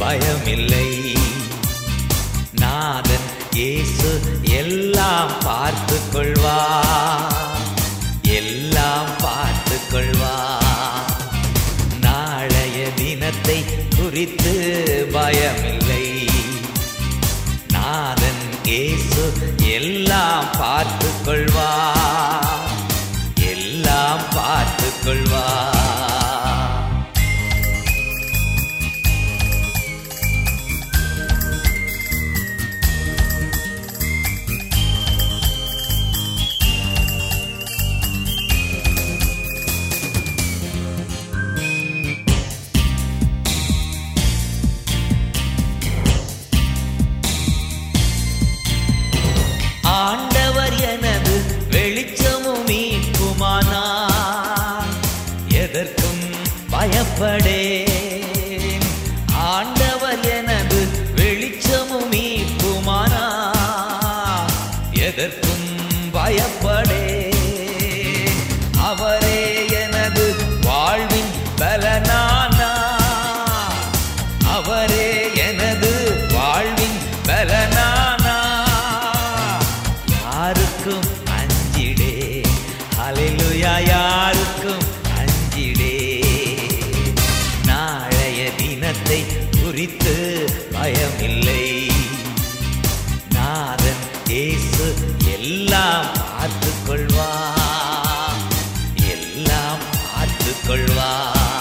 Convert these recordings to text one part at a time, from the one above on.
பயமில்லை நாதன் இயேசு எல்லாம் பார்த்து கொள்வா எல்லாம் பார்த்து கொள்வா நாளைய தினத்தை குறித்து பயமில்லை நாதன் இயேசு எல்லாம் பார்த்து கொள்வா எல்லாம் பார்த்து கொள்வா ஆண்டவர் எனது வெளிச்சமும் மீட்புமானார் எதற்கும் பயப்படேன் ஆண்டவர் எனது வெளிச்சமும் மீட்புமானார் எதற்கும் பயப்படேன் அவரே எனது வாழ்வின் பலனானா அவரே எனது வாழ்வின் பலனானா யாருக்கும் அஞ்சிடே அலைலுயா யாருக்கும் அஞ்சிடே நாளைய தினத்தை குறித்து பயமில்லை நாதன் இயேசு எல்லாம் பார்த்து கொள்வா எல்லாம் பார்த்து கொள்வா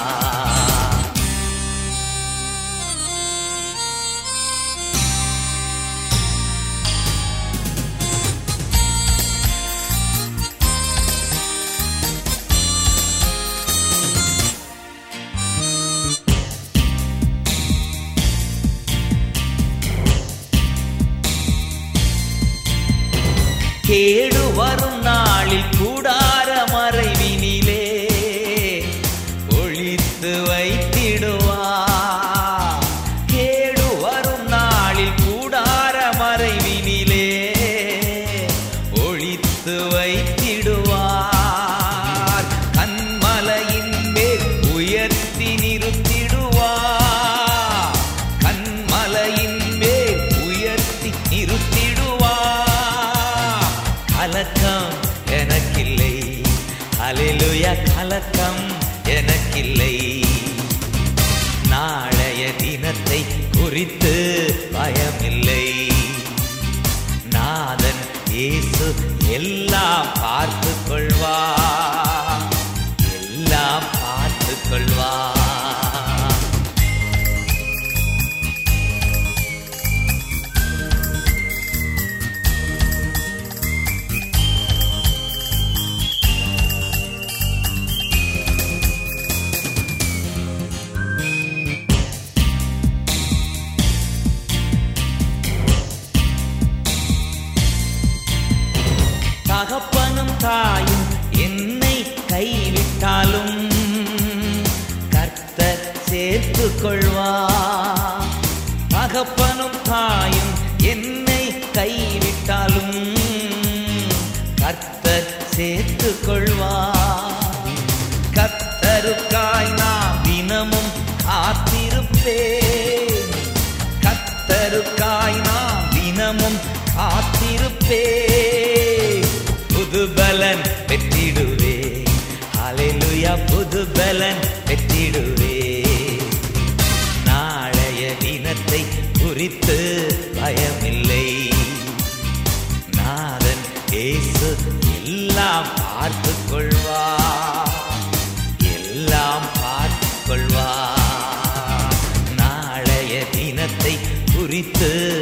கேடு வரும் நாளில் கூடார மறைவினிலே ஒழித்து வைத்திடுவா கேடு வரும் நாளில் கூடார மறைவினிலே ஒழித்து வைத்திடுவார் கண்மலையின் மேல் உயர்த்தி நிறுத்திடுவார் கண்மலையின் மேல் உயர்த்தி நிறுத்திடுவார் கலக்கம் எனக்கில்லை அலிலுயா கலக்கம் எனக்கில்லை நாளைய தினத்தை குறித்து பயமில்லை நாதன் இயேசு எல்லாம் பார்த்து கொள்வா எல்லாம் பார்த்து கொள்வா தகப்பனும் தாயும் என்னை கைவிட்டாலும் கர்த்தர் சேர்த்து கொள்வா தகப்பனும் தாயும் என்னை கைவிட்டாலும் கர்த்தர் சேர்த்து கொள்வா கர்த்தருக்காய் நான் தினமும் காத்திருப்பேன் கத்தருக்காய் நான் தினமும் காத்திருப்பே புது பலன் பெற்றிடுவே அலைலுயா புது பலன் பெற்றிடுவே நாளைய தினத்தை குறித்து பயமில்லை நாதன் இயேசு எல்லாம் பார்த்து கொள்வா எல்லாம் பார்த்து கொள்வா நாளைய தினத்தை குறித்து